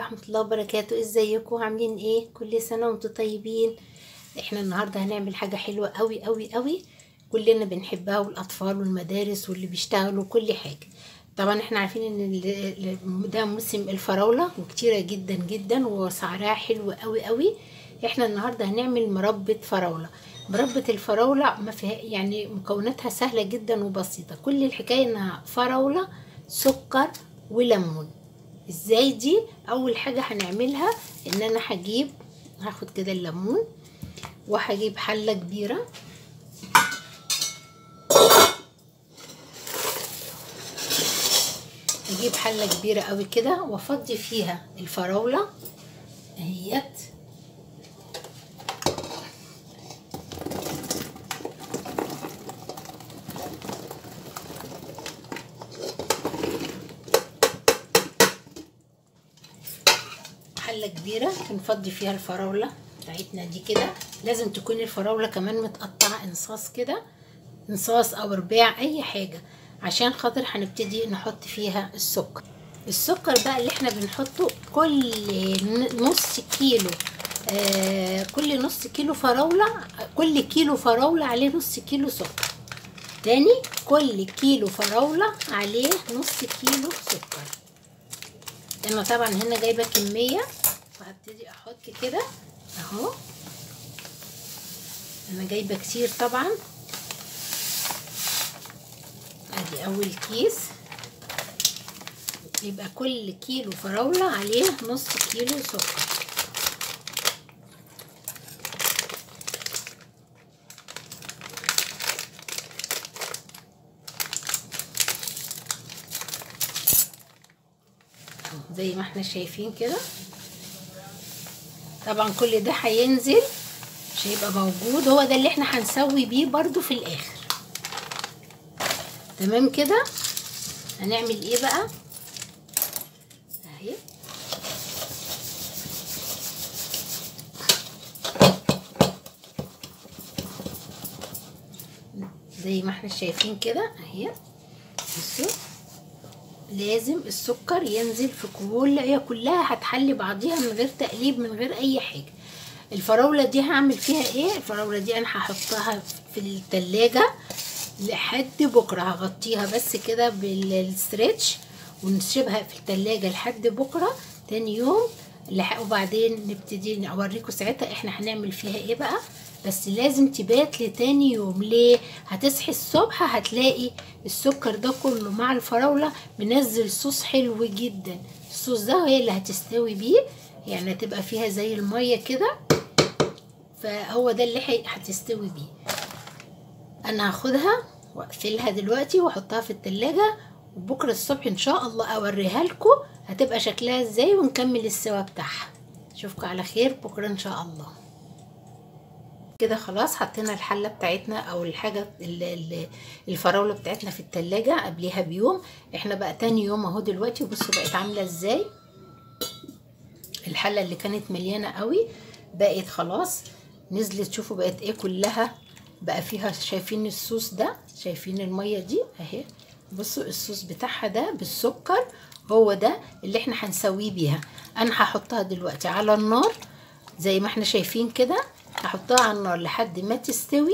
ورحمة الله وبركاته ازيكم عاملين ايه كل سنة وانتم طيبين احنا النهاردة هنعمل حاجة حلوة قوي قوي قوي كلنا بنحبها والاطفال والمدارس واللي بيشتغلوا كل حاجة طبعا احنا عارفين ان ال- ال- ده موسم الفراولة وكتيرة جدا جدا وسعرها حلو قوي قوي احنا النهاردة هنعمل مربى فراولة مربى الفراولة ما فيها يعني مكوناتها سهلة جدا وبسيطة كل الحكاية انها فراولة سكر وليمون ازاي دي اول حاجة هنعملها ان انا هجيب هاخد كده الليمون وهجيب حلة كبيرة اجيب حلة كبيرة قوي كده وافضي فيها الفراولة اهيت حلة كبيرة بنفضي فيها الفراولة بتاعتنا دي كده لازم تكون الفراولة كمان متقطعة انصاص كده انصاص او رباع اي حاجة عشان خاطر هنبتدي نحط فيها السكر السكر بقى اللي احنا بنحطه كل نص كيلو آه كل نص كيلو فراولة كل كيلو فراولة عليه نص كيلو سكر تاني كل كيلو فراولة عليه نص كيلو سكر انا طبعا هنا جايبه كميه فهبتدي احط كده اهو انا جايبه كتير طبعا ادي اول كيس يبقى كل كيلو فراوله عليه نص كيلو سكر زي ما احنا شايفين كده طبعا كل ده هينزل مش هيبقى موجود هو ده اللي احنا هنسوي بيه برضو في الاخر تمام كده هنعمل ايه بقى اهي زي ما احنا شايفين كده اهي بصوا لازم السكر ينزل في كل هي كلها هتحلي بعضيها من غير تقليب من غير اي حاجه الفراوله دي هعمل فيها ايه الفراوله دي انا هحطها في التلاجة لحد بكره هغطيها بس كده بالستريتش ونسيبها في التلاجة لحد بكره تاني يوم وبعدين نبتدي اوريكم ساعتها احنا هنعمل فيها ايه بقى بس لازم تبات لتاني يوم ليه هتصحي الصبح هتلاقي السكر ده كله مع الفراولة منزل صوص حلو جدا الصوص ده هي اللي هتستوي بيه يعني هتبقى فيها زي المية كده فهو ده اللي هتستوي بيه انا هاخدها واقفلها دلوقتي واحطها في التلاجة وبكرة الصبح ان شاء الله اوريها لكم هتبقى شكلها ازاي ونكمل السوا بتاعها اشوفكم على خير بكرة ان شاء الله كده خلاص حطينا الحله بتاعتنا او الحاجه الفراوله بتاعتنا في التلاجة قبليها بيوم احنا بقى تاني يوم اهو دلوقتي بصوا بقت عامله ازاي الحله اللي كانت مليانه قوي بقت خلاص نزلت شوفوا بقت ايه كلها بقى فيها شايفين الصوص ده شايفين الميه دي اهي بصوا الصوص بتاعها ده بالسكر هو ده اللي احنا هنسويه بيها انا هحطها دلوقتي على النار زي ما احنا شايفين كده هحطها على النار لحد ما تستوي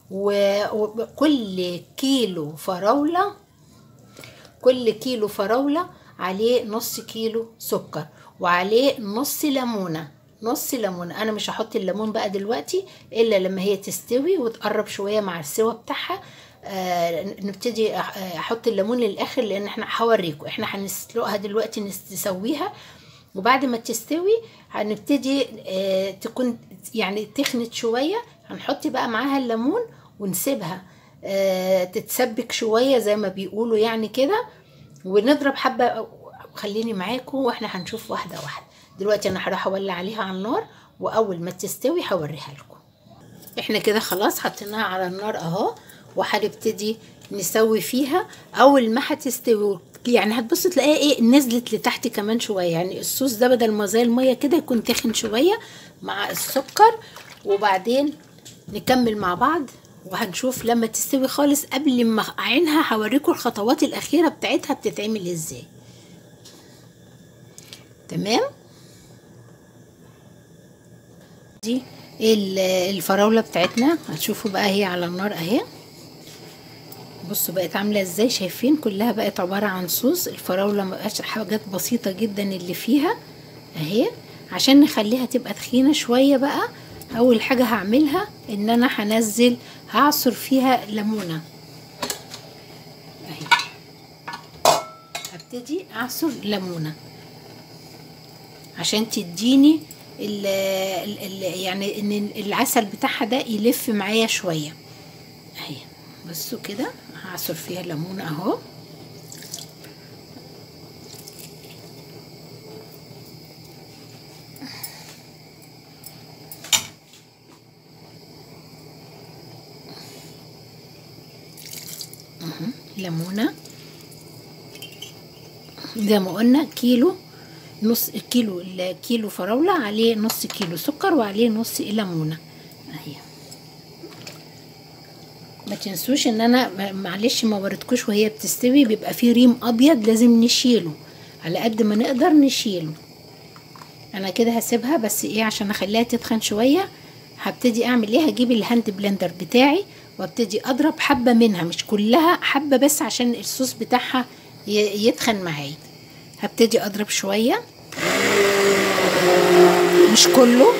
وكل كيلو فراولة كل كيلو فراولة عليه نص كيلو سكر وعليه نص ليمونة نص ليمونة انا مش هحط الليمون بقى دلوقتي الا لما هي تستوي وتقرب شوية مع السوا بتاعها آه نبتدي احط الليمون للاخر لان احنا هوريكم احنا هنسلقها دلوقتي نسويها وبعد ما تستوي هنبتدي آه تكون يعني تخنت شوية هنحط بقى معاها الليمون ونسيبها آه تتسبك شوية زي ما بيقولوا يعني كده ونضرب حبة خليني معاكم واحنا هنشوف واحدة واحدة دلوقتي انا هروح اولع عليها على النار واول ما تستوي هوريها لكم احنا كده خلاص حطيناها على النار اهو وهنبتدي نسوي فيها اول ما هتستوي يعني هتبص تلاقيها ايه نزلت لتحت كمان شويه يعني الصوص ده بدل ما زي الميه كده يكون تخن شويه مع السكر وبعدين نكمل مع بعض وهنشوف لما تستوي خالص قبل ما اعينها هوريكم الخطوات الاخيره بتاعتها بتتعمل ازاي تمام دي ال- الفراولة بتاعتنا هتشوفوا بقى هي على النار اهي بصوا بقت عاملة ازاي شايفين كلها بقت عبارة عن صوص الفراولة مبقاش حاجات بسيطة جدا اللي فيها اهي عشان نخليها تبقى تخينة شوية بقى اول حاجة هعملها ان انا هنزل هعصر فيها ليمونة اهي هبتدي اعصر ليمونة عشان تديني ال ال ال يعني ان العسل بتاعها ده يلف معايا شوية اهي بصوا كده هعصر فيها ليمونة اهو أهو، ليمونة زي ما قلنا كيلو نص كيلو الكيلو فراولة عليه نص كيلو سكر وعليه نص ليمونة اهي ما تنسوش ان انا ما- معلش ما وريتكوش وهي بتستوي بيبقى فيه ريم ابيض لازم نشيله على قد ما نقدر نشيله انا كده هسيبها بس ايه عشان اخليها تتخن شويه هبتدي اعمل ايه هجيب الهاند بلندر بتاعي وابتدي اضرب حبه منها مش كلها حبه بس عشان الصوص بتاعها ي- يتخن معايا هبتدي اضرب شويه مش كله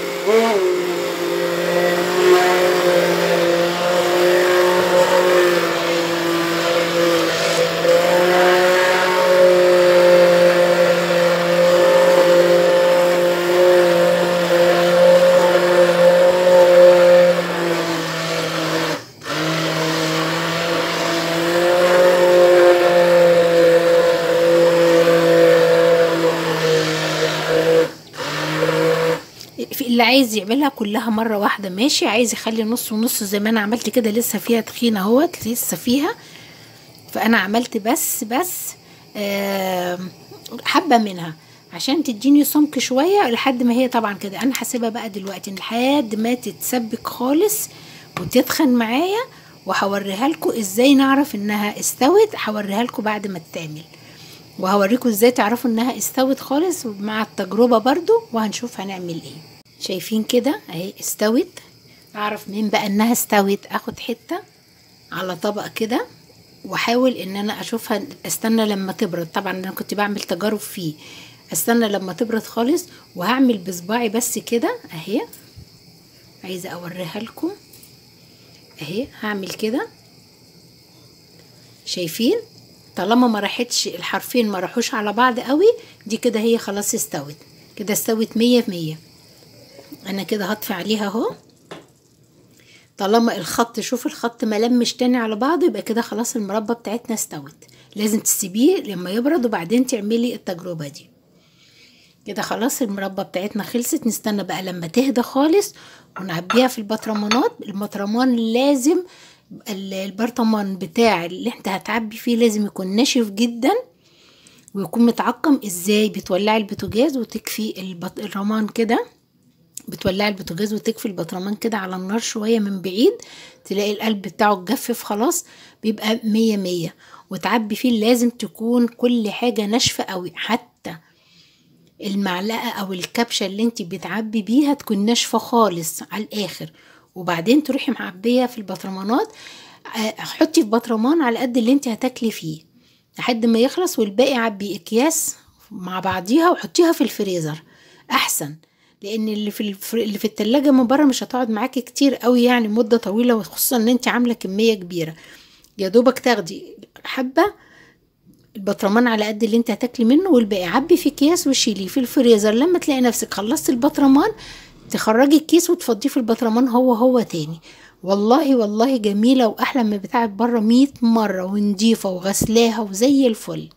في اللي عايز يعملها كلها مرة واحدة ماشي عايز يخلي نص ونص زي ما انا عملت كده لسه فيها تخينة اهوت لسه فيها فانا عملت بس بس آم، حبة منها عشان تديني سمك شوية لحد ما هي طبعا كده انا هسيبها بقى دلوقتي لحد ما تتسبك خالص وتتخن معايا وهوريها لكم ازاي نعرف انها استوت هوريها لكم بعد ما تتعمل وهوريكم ازاي تعرفوا انها استوت خالص مع التجربة برضو وهنشوف هنعمل ايه شايفين كده اهي استوت اعرف مين بقى انها استوت اخد حتة على طبق كده واحاول ان انا اشوفها استنى لما تبرد طبعا انا كنت بعمل تجارب فيه استنى لما تبرد خالص وهعمل بصباعي بس كده اهي عايزه اوريها لكم اهي هعمل كده شايفين طالما ما راحتش الحرفين ما راحوش على بعض قوي دي كده هي خلاص استوت كده استوت مية في مية انا كده هطفي عليها اهو طالما الخط شوف الخط ما لمش تاني على بعضه يبقى كده خلاص المربى بتاعتنا استوت لازم تسيبيه لما يبرد وبعدين تعملي التجربة دي كده خلاص المربى بتاعتنا خلصت نستنى بقى لما تهدى خالص ونعبيها في البطرمانات البطرمان لازم ال- البرطمان بتاع اللي انت هتعبي فيه لازم يكون ناشف جدا ويكون متعقم ازاي بتولعي البوتاجاز وتكفي البط... الرمان كده بتولعي البوتاجاز وتكفي البطرمان كده على النار شوية من بعيد تلاقي القلب بتاعه اتجفف خلاص بيبقى مية مية وتعبي فيه لازم تكون كل حاجة ناشفة قوي حتى المعلقة او الكبشة اللي انت بتعبي بيها تكون ناشفة خالص على الاخر وبعدين تروحي معبية في البطرمانات آه، حطي في بطرمان على قد اللي انت هتاكلي فيه لحد ما يخلص والباقي عبي اكياس مع بعضيها وحطيها في الفريزر احسن لان اللي في الفر... اللي في التلاجة من بره مش هتقعد معاكي كتير قوي يعني مدة طويلة وخصوصا ان انت عاملة كمية كبيرة يا دوبك تاخدي حبة البطرمان على قد اللي انت هتاكلي منه والباقي عبي في اكياس وشيليه في الفريزر لما تلاقي نفسك خلصت البطرمان تخرجي الكيس وتفضيه في البطرمان هو هو تاني والله والله جميلة وأحلى من بتاعت بره مية مرة ونضيفة وغسلاها وزي الفل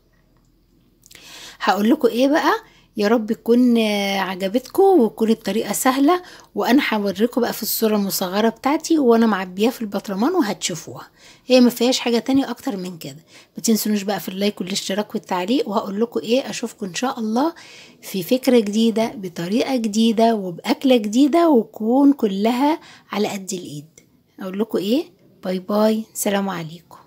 هقول لكم ايه بقى يا رب تكون آه، عجبتكم وتكون الطريقة سهلة وانا هوريكم بقى في الصورة المصغرة بتاعتي وانا معبيها في البطرمان وهتشوفوها هي ما فيهاش حاجة تانية اكتر من كده ما تنسونوش بقى في اللايك والاشتراك والتعليق وهقول لكم ايه اشوفكم ان شاء الله في فكرة جديدة بطريقة جديدة وبأكلة جديدة وتكون كلها على قد الايد اقول لكم ايه باي باي سلام عليكم